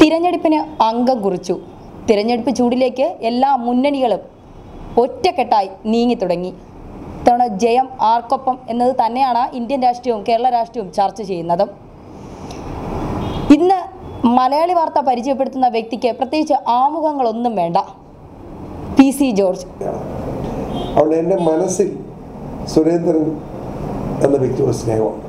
തിരഞ്ഞെടുപ്പിന് അംഗം കുറിച്ചു തിരഞ്ഞെടുപ്പ് ചൂടിലേക്ക് എല്ലാ മുന്നണികളും ഒറ്റക്കെട്ടായി നീങ്ങി തുടങ്ങി ഇത്തവണ ജയം ആർക്കൊപ്പം എന്നത് തന്നെയാണ് ഇന്ത്യൻ രാഷ്ട്രീയവും കേരള രാഷ്ട്രീയവും ചർച്ച ചെയ്യുന്നതും ഇന്ന് മലയാളി വാർത്ത പരിചയപ്പെടുത്തുന്ന വ്യക്തിക്ക് പ്രത്യേകിച്ച് ആമുഖങ്ങളൊന്നും വേണ്ട പി സി ജോർജ് അതുകൊണ്ട് എൻ്റെ മനസ്സിൽ സുരേന്ദ്രൻ എന്ന വ്യക്തിയുടെ സ്നേഹമുണ്ട്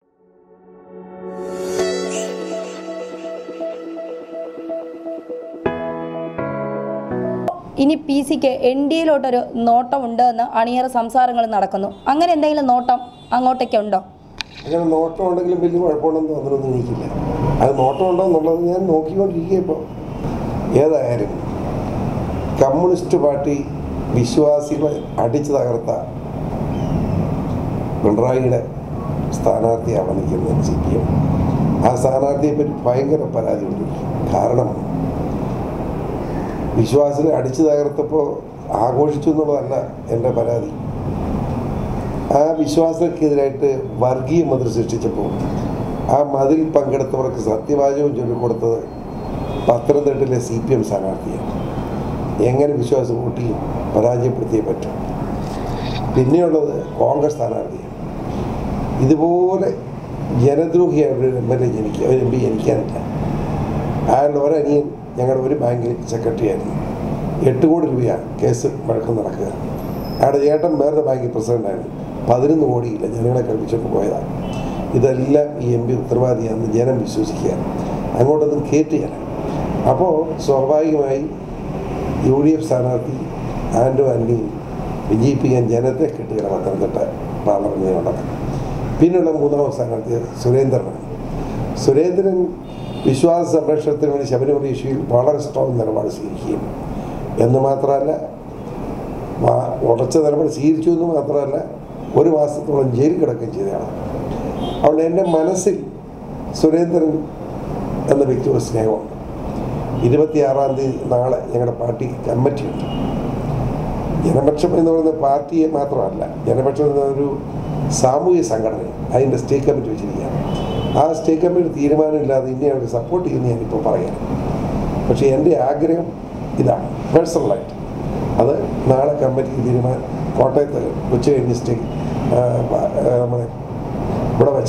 ഇനി പി സിക്ക് എൻ ഡി എയിലോട്ടൊരു നോട്ടമുണ്ട് എന്ന് അണിയറ സംസാരങ്ങൾ നടക്കുന്നു അങ്ങനെ എന്തെങ്കിലും നോട്ടം അങ്ങോട്ടേക്ക് ഉണ്ടോ അങ്ങനെ നോട്ടം ഉണ്ടെങ്കിലും വലിയ കുഴപ്പമുണ്ടെന്ന് തോന്നുന്നൊന്നും എനിക്കില്ല അത് നോട്ടം ഉണ്ടോ എന്നുള്ളത് ഞാൻ നോക്കിക്കൊണ്ടിരിക്കുക ഇപ്പോൾ ഏതായാലും കമ്മ്യൂണിസ്റ്റ് പാർട്ടി വിശ്വാസികളെ അടിച്ചു തകർത്ത പിണറായിയുടെ സ്ഥാനാർത്ഥിയാണ് നിൽക്കുന്നത് സി പി എം ആ സ്ഥാനാർത്ഥിയെ പറ്റി ഭയങ്കര പരാതിയുണ്ട് കാരണം വിശ്വാസികളെ അടിച്ചു തകർത്തപ്പോൾ ആഘോഷിച്ചു എന്നുള്ളതല്ല എൻ്റെ പരാതി ആ വിശ്വാസക്കെതിരായിട്ട് വർഗീയ മതിൽ സൃഷ്ടിച്ചപ്പോൾ ആ മതിൽ പങ്കെടുത്തവർക്ക് സത്യവാചകം ചൊല്ലിക്കൊടുത്തത് പത്തനംതിട്ടയിലെ സി പി എം സ്ഥാനാർത്ഥിയാണ് എങ്ങനെ വിശ്വാസം കൂട്ടി പരാജയപ്പെടുത്തിയേ പറ്റും പിന്നെയുള്ളത് കോൺഗ്രസ് സ്ഥാനാർത്ഥിയാണ് ഇതുപോലെ ജനദ്രോഹിയായ ഒരു എം എൽ എ ജനിക്കുക ഒരു എം പി ജനിക്കാനില്ല അയാളുടെ ഒരനിയൻ ഞങ്ങളുടെ ഒരു ബാങ്കിൽ സെക്രട്ടറി ആയിരുന്നു എട്ട് കോടി രൂപയാണ് കേസ് വഴക്കം നടക്കുക അയാളുടെ ചേട്ടൻ വേറൊരു ബാങ്കിൽ പ്രസിഡൻ്റായിരുന്നു പതിനൊന്ന് കോടിയില്ല ജനങ്ങളെ കളിപ്പിച്ചോണ്ട് പോയതാണ് ഇതെല്ലാം ഈ എം പി ഉത്തരവാദിയാണെന്ന് ജനം വിശ്വസിക്കുക അങ്ങോട്ടൊന്നും കയറ്റുകയാണ് അപ്പോൾ സ്വാഭാവികമായി യു ഡി എഫ് സ്ഥാനാർത്ഥി ആൻഡോ ആൻ്റണി വിജയിപ്പിക്കാൻ ജനത്തെ കിട്ടുകയാണ് പത്തനംതിട്ട പാർലമെന്റ് മണ്ഡലം പിന്നെയുള്ള മൂന്നാമത് സ്ഥാനാർത്ഥി സുരേന്ദ്രനാണ് സുരേന്ദ്രൻ വിശ്വാസ സംരക്ഷണത്തിന് വേണ്ടി ശബരിമല ഇഷ്യൂയിൽ വളരെ സ്ട്രോങ് നിലപാട് സ്വീകരിക്കുകയും എന്ന് മാത്രമല്ല വാ- ഉറച്ച നിലപാട് സ്വീകരിച്ചു എന്ന് മാത്രമല്ല ഒരു മാസത്തോളം ജയിലിൽ കിടക്കുകയും ചെയ്തതാണ് അതുകൊണ്ട് എൻ്റെ മനസ്സിൽ സുരേന്ദ്രൻ എന്ന വ്യക്തിയുടെ സ്നേഹമുണ്ട് ഇരുപത്തിയാറാം തീയതി നാളെ ഞങ്ങളുടെ പാർട്ടി കമ്മിറ്റിയുണ്ട് ജനപക്ഷം എന്ന് പറയുന്ന പാർട്ടിയെ മാത്രമല്ല ജനപക്ഷം എന്ന ഒരു സാമൂഹിക സംഘടന അതിൻ്റെ സ്റ്റേറ്റ് കമ്മിറ്റി വെച്ചിരിക്കുകയാണ് ആ സ്റ്റേറ്റ് കമ്മിറ്റി തീരുമാനമില്ലാതെ ഇനി അവർക്ക് സപ്പോർട്ട് ചെയ്യുമെന്ന് ഞാനിപ്പോൾ പറയാം പക്ഷേ എൻ്റെ ആഗ്രഹം ഇതാണ് പേഴ്സണലായിട്ട് അത് നാളെ കമ്മിറ്റി തീരുമാനം കോട്ടയത്ത് ഉച്ച കഴിഞ്ഞ് സ്റ്റേറ്റ് നമ്മുടെ ഇവിടെ വെച്ച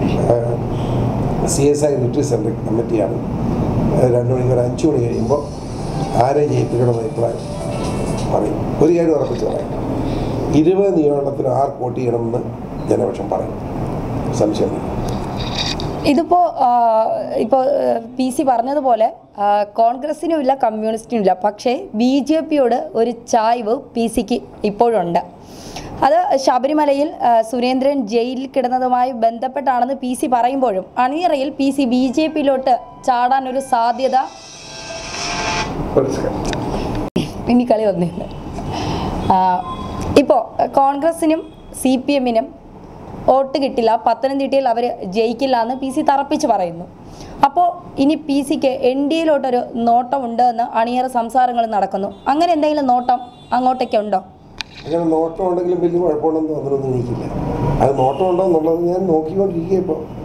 C S I retreat centre കമ്മിറ്റിയാണ് ആ, രണ്ട് മണിക്ക് ഒരു അഞ്ച് മണി കഴിയുമ്പോൾ ആരെ ജയിപ്പിക്കണമെന്ന് അഭിപ്രായം പറയും ഒരു കാര്യം ഉറപ്പിച്ച് പറയും ഇരുപത് നിയമനത്തിന് ആർക്ക് വോട്ട് ചെയ്യണമെന്ന് ജനപക്ഷം പറയും സംശയമില്ല ഇതിപ്പോൾ ഇപ്പോൾ പി സി പറഞ്ഞതുപോലെ ആ, കോൺഗ്രസിനും ഇല്ല കമ്മ്യൂണിസ്റ്റിനും ഇല്ല പക്ഷേ ബി ജെ പിയോട് ഒരു ചായ്വ് പി സിക്ക് ഇപ്പോഴുണ്ട് അത് ശബരിമലയിൽ ആ, സുരേന്ദ്രൻ ജയിലിൽ കിടന്നതുമായി ബന്ധപ്പെട്ടാണെന്ന് പി സി പറയുമ്പോഴും അണിയറയിൽ പി സി ബി ജെ പിയിലോട്ട് ചാടാനൊരു സാധ്യത ഒരു second. ഇനി കളി വന്നില്ല ഇപ്പോൾ കോൺഗ്രസിനും സി പി എമ്മിനും വോട്ട് കിട്ടില്ല പത്തനംതിട്ടയിൽ അവർ ജയിക്കില്ല എന്ന് പി സി തറപ്പിച്ച് പറയുന്നു അപ്പോൾ ഇനി പി സിക്ക് എൻ ഡി എയിലോട്ടൊരു നോട്ടമുണ്ട് എന്ന് അണിയറ സംസാരങ്ങൾ നടക്കുന്നു അങ്ങനെ എന്തെങ്കിലും നോട്ടം അങ്ങോട്ടേക്ക് ഉണ്ടോ അങ്ങനെ നോട്ടം ഉണ്ടെങ്കിലും വലിയ കുഴപ്പമുണ്ടെന്ന് തോന്നുന്നൊന്നും എനിക്കില്ല അത് നോട്ടം ഉണ്ടോ എന്നുള്ളത് ഞാൻ നോക്കിക്കൊണ്ടിരിക്കുക ഇപ്പോൾ